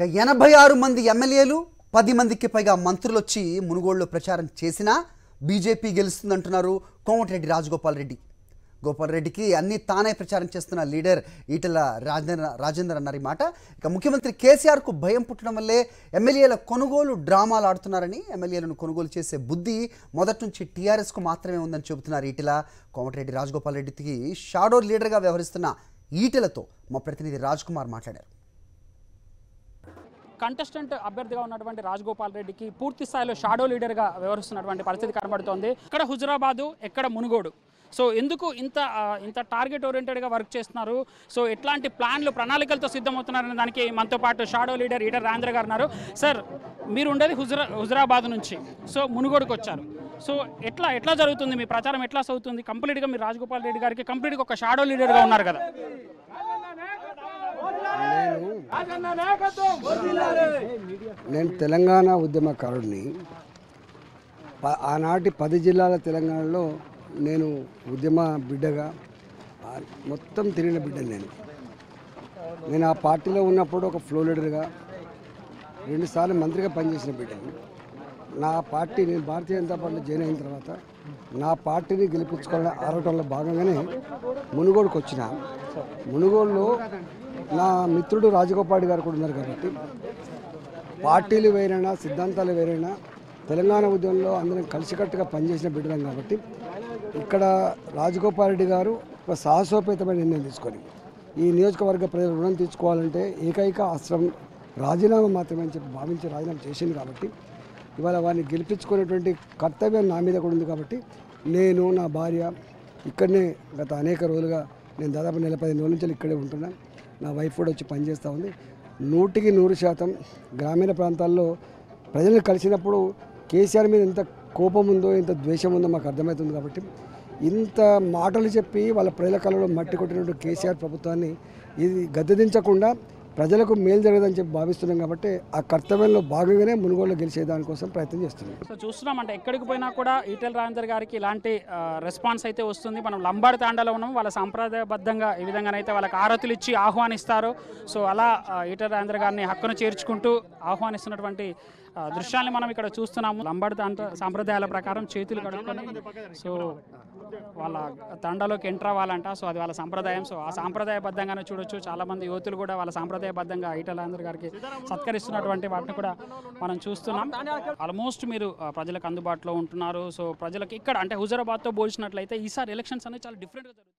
ఇక ఎనభై ఆరు మంది ఎమ్మెల్యేలు పది మందికి పైగా మంత్రులు వచ్చి మునుగోడులో ప్రచారం చేసినా బీజేపీ గెలుస్తుందంటున్నారు కోమటిరెడ్డి రాజగోపాల్ రెడ్డి గోపాల్ రెడ్డికి అన్ని తానే ప్రచారం చేస్తున్న లీడర్ ఈటల రాజేంద్ర రాజేందర్ అన్నారు ఈ మాట ఇక ముఖ్యమంత్రి కేసీఆర్కు భయం పుట్టడం వల్లే ఎమ్మెల్యేల కొనుగోలు డ్రామాలు ఆడుతున్నారని ఎమ్మెల్యేలను కొనుగోలు చేసే బుద్ధి మొదటి నుంచి టీఆర్ఎస్కు మాత్రమే ఉందని చెబుతున్నారు ఈటల కోమటిరెడ్డి రాజగోపాల్ రెడ్డికి షాడో లీడర్గా వ్యవహరిస్తున్న ఈటలతో మా ప్రతినిధి రాజ్ కుమార్ మాట్లాడారు కంటెస్టెంట్ అభ్యర్థిగా ఉన్నటువంటి రాజగోపాల్ రెడ్డికి పూర్తి స్థాయిలో షాడో లీడర్గా వ్యవహరిస్తున్నటువంటి పరిస్థితి కనబడుతోంది ఎక్కడ హుజురాబాదు ఎక్కడ మునుగోడు సో ఎందుకు ఇంత ఆ, ఇంత టార్గెట్ ఓరియంటెడ్గా వర్క్ చేస్తున్నారు సో ఎట్లాంటి ప్లాన్లు ప్రణాళికలతో సిద్ధమవుతున్నారనే దానికి మనతో పాటు షాడో లీడర్ ఈటర్ రాజేంద్ర గారు ఉన్నారు సార్ మీరు ఉండేది హుజురా హుజురాబాద్ నుంచి సో మునుగోడుకు వచ్చారు సో ఎట్లా ఎట్లా జరుగుతుంది మీ ప్రచారం ఎట్లా సాగుతుంది కంప్లీట్గా మీరు రాజగోపాల్ రెడ్డి గారికి కంప్లీట్గా ఒక షాడో లీడర్గా ఉన్నారు కదా నేను తెలంగాణ ఉద్యమకారుడిని ప- ఆనాటి పది జిల్లాల తెలంగాణలో నేను ఉద్యమ బిడ్డగా ఆ మొత్తం తిరిగిన బిడ్డని నేను నేను ఆ పార్టీలో ఉన్నప్పుడు ఒక ఫ్లో లీడర్గా రెండుసార్లు మంత్రిగా పనిచేసిన బిడ్డని నా పార్టీ నేను భారతీయ జనతా పార్టీలో జాయిన్ అయిన తర్వాత నా పార్టీని గెలిపించుకోవాలని ఆడటంలో భాగంగానే మునుగోడుకు వచ్చిన మునుగోడులో నా మిత్రుడు రాజగోపాల్ గారు కూడా ఉన్నారు కాబట్టి పార్టీలు వేరైనా సిద్ధాంతాలు వేరైనా తెలంగాణ ఉద్యమంలో అందరం కలిసికట్టుగా పనిచేసిన బిడ్డలం కాబట్టి ఇక్కడ రాజగోపాల్ రెడ్డి గారు ఒక సాహసోపేతమైన నిర్ణయం తీసుకొని ఈ నియోజకవర్గ ప్రజల రుణం తీర్చుకోవాలంటే ఏకైక ఆశ్రమం రాజీనామా మాత్రమే అని చెప్పి భావించి రాజీనామా చేసింది కాబట్టి ఇవాళ వారిని గెలిపించుకునేటువంటి కర్తవ్యం నా మీద కూడా ఉంది కాబట్టి నేను నా భార్య ఇక్కడనే గత అనేక రోజులుగా నేను దాదాపు నెల పదిహేను రోజుల నుంచి ఇక్కడే ఉంటున్నాను నా వైఫ్ కూడా వచ్చి పనిచేస్తూ ఉంది నూటికి నూరు శాతం గ్రామీణ ప్రాంతాల్లో ప్రజలను కలిసినప్పుడు కేసీఆర్ మీద ఎంత కోపం ఉందో ఎంత ద్వేషం ఉందో మాకు అర్థమవుతుంది కాబట్టి ఇంత మాటలు చెప్పి వాళ్ళ ప్రజల కళలో మట్టి కొట్టినటువంటి కేసీఆర్ ప్రభుత్వాన్ని ఇది గద్దెదించకుండా ప్రజలకు మేలు జరగదని చెప్పి భావిస్తున్నాం కాబట్టి ఆ కర్తవ్యంలో భాగంగానే మునుగోలు గెలిచే దానికోసం ప్రయత్నం చేస్తున్నాం సో చూస్తున్నాం అంటే ఎక్కడికి పోయినా కూడా ఈటెల రాజేందర్ గారికి ఇలాంటి ఆ, రెస్పాన్స్ అయితే వస్తుంది మనం లంబాడి తాండాలో ఉన్నాం వాళ్ళ సాంప్రదాయబద్ధంగా ఈ విధంగానైతే వాళ్ళకి ఆరతులు ఇచ్చి ఆహ్వానిస్తారు సో అలా ఆ, ఈటెల రాజేందర్ గారిని హక్కును చేర్చుకుంటూ ఆహ్వానిస్తున్నటువంటి ఆ, దృశ్యాల్ని మనం ఇక్కడ చూస్తున్నాము లంబాడి తాండ సాంప్రదాయాల ప్రకారం చేతులు కడుక్కొని సో వాళ్ళ తండాలోకి ఎంటర్ అవ్వాలంట సో అది వాళ్ళ సంప్రదాయం సో ఆ సాంప్రదాయబద్ధంగానే చూడొచ్చు చాలా మంది యువతులు కూడా వాళ్ళ సాంప్రదాయబద్ధంగా ఈటలాంధ్ర గారికి సత్కరిస్తున్నటువంటి వాటిని కూడా మనం చూస్తున్నాం ఆల్మోస్ట్ మీరు ఆ, ప్రజలకు అందుబాటులో ఉంటున్నారు సో ప్రజలకు ఇక్కడ అంటే హుజరాబాద్తో పోల్చినట్లయితే ఈసారి ఎలక్షన్స్ అనేవి చాలా డిఫరెంట్గా జరుగుతాయి